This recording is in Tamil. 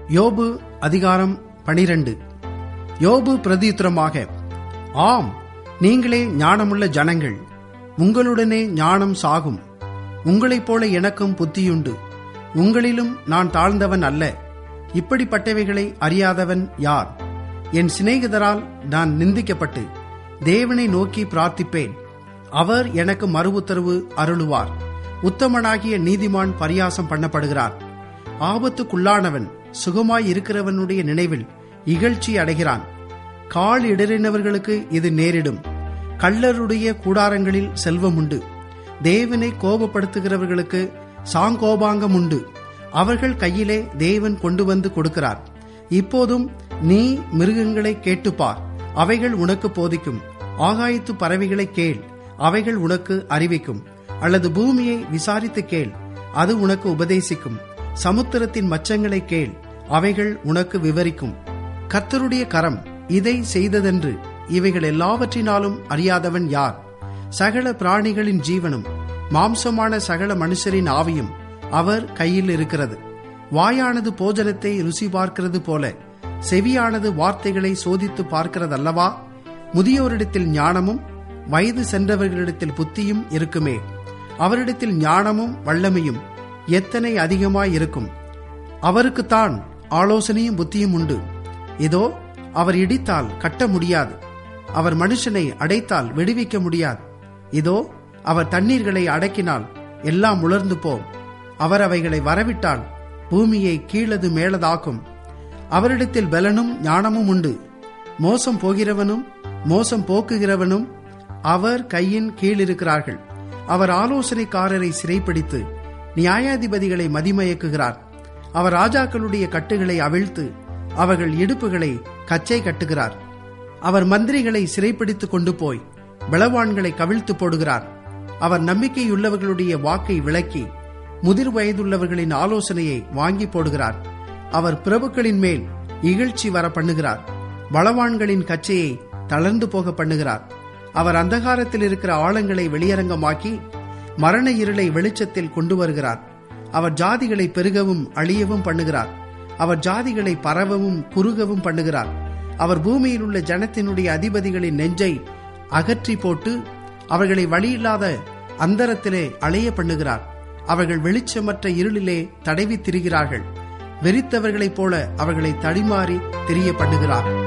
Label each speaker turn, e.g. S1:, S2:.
S1: யோபு அதிகாரம் பனிரெண்டு யோபு பிரதியுத்தரமாக ஆம் நீங்களே ஞானமுள்ள ஜனங்கள் உங்களுடனே ஞானம் சாகும் உங்களைப் போல எனக்கும் புத்தியுண்டு உங்களிலும் நான் தாழ்ந்தவன் அல்ல இப்படிப்பட்டவைகளை அறியாதவன் யார் என் சிநேகிதரால் நான் நிந்திக்கப்பட்டு தேவனை நோக்கி பிரார்த்திப்பேன் அவர் எனக்கு மறு உத்தரவு அருளுவார் உத்தமனாகிய நீதிமான் பரியாசம் பண்ணப்படுகிறார் ஆபத்துக்குள்ளானவன் சுகமாய் இருக்கிறவனுடைய நினைவில் இகழ்ச்சி அடைகிறான் கால் இடறினவர்களுக்கு இது நேரிடும் கள்ளருடைய கூடாரங்களில் செல்வம் உண்டு தேவனை கோபப்படுத்துகிறவர்களுக்கு சாங்கோபாங்கம் உண்டு அவர்கள் கையிலே தேவன் கொண்டு வந்து கொடுக்கிறார் இப்போதும் நீ மிருகங்களை கேட்டுப்பார் அவைகள் உனக்கு போதிக்கும் ஆகாயத்து பறவைகளை கேள் அவைகள் உனக்கு அறிவிக்கும் அல்லது பூமியை விசாரித்து கேள் அது உனக்கு உபதேசிக்கும் சமுத்திரத்தின் மச்சங்களை கேள் அவைகள் உனக்கு விவரிக்கும் கர்த்தருடைய கரம் இதை செய்ததென்று இவைகள் எல்லாவற்றினாலும் அறியாதவன் யார் சகல பிராணிகளின் ஜீவனும் மாம்சமான சகல மனுஷரின் ஆவியும் அவர் கையில் இருக்கிறது வாயானது போஜனத்தை ருசி பார்க்கிறது போல செவியானது வார்த்தைகளை சோதித்து பார்க்கிறதல்லவா முதியோரிடத்தில் ஞானமும் வயது சென்றவர்களிடத்தில் புத்தியும் இருக்குமே அவரிடத்தில் ஞானமும் வல்லமையும் எத்தனை அதிகமாய் இருக்கும் அவருக்குத்தான் ஆலோசனையும் புத்தியும் உண்டு இதோ அவர் இடித்தால் கட்ட முடியாது அவர் மனுஷனை அடைத்தால் விடுவிக்க முடியாது இதோ அவர் தண்ணீர்களை அடக்கினால் எல்லாம் உலர்ந்து போம் அவர் அவைகளை வரவிட்டால் பூமியை கீழது மேலதாக்கும் அவரிடத்தில் பலனும் ஞானமும் உண்டு மோசம் போகிறவனும் மோசம் போக்குகிறவனும் அவர் கையின் கீழ் இருக்கிறார்கள் அவர் ஆலோசனைக்காரரை சிறைப்பிடித்து நியாயாதிபதிகளை மதிமயக்குகிறார் அவர் ராஜாக்களுடைய கட்டுகளை அவிழ்த்து அவர்கள் இடுப்புகளை கச்சை கட்டுகிறார் அவர் மந்திரிகளை சிறைப்பிடித்து கொண்டு போய் பலவான்களை கவிழ்த்து போடுகிறார் அவர் நம்பிக்கையுள்ளவர்களுடைய வாக்கை விளக்கி முதிர் வயதுள்ளவர்களின் ஆலோசனையை வாங்கி போடுகிறார் அவர் பிரபுக்களின் மேல் இகழ்ச்சி வர பண்ணுகிறார் பலவான்களின் கச்சையை தளர்ந்து போக பண்ணுகிறார் அவர் அந்தகாரத்தில் இருக்கிற ஆழங்களை வெளியரங்கமாக்கி மரண இருளை வெளிச்சத்தில் கொண்டு வருகிறார் அவர் ஜாதிகளை பெருகவும் அழியவும் பண்ணுகிறார் அவர் ஜாதிகளை பரவவும் குறுகவும் பண்ணுகிறார் அவர் பூமியில் உள்ள ஜனத்தினுடைய அதிபதிகளின் நெஞ்சை அகற்றி போட்டு அவர்களை வழியில்லாத அந்தரத்திலே அலைய பண்ணுகிறார் அவர்கள் வெளிச்சமற்ற இருளிலே தடவி திரிகிறார்கள் வெறித்தவர்களைப் போல அவர்களை தடிமாறி தெரிய பண்ணுகிறார்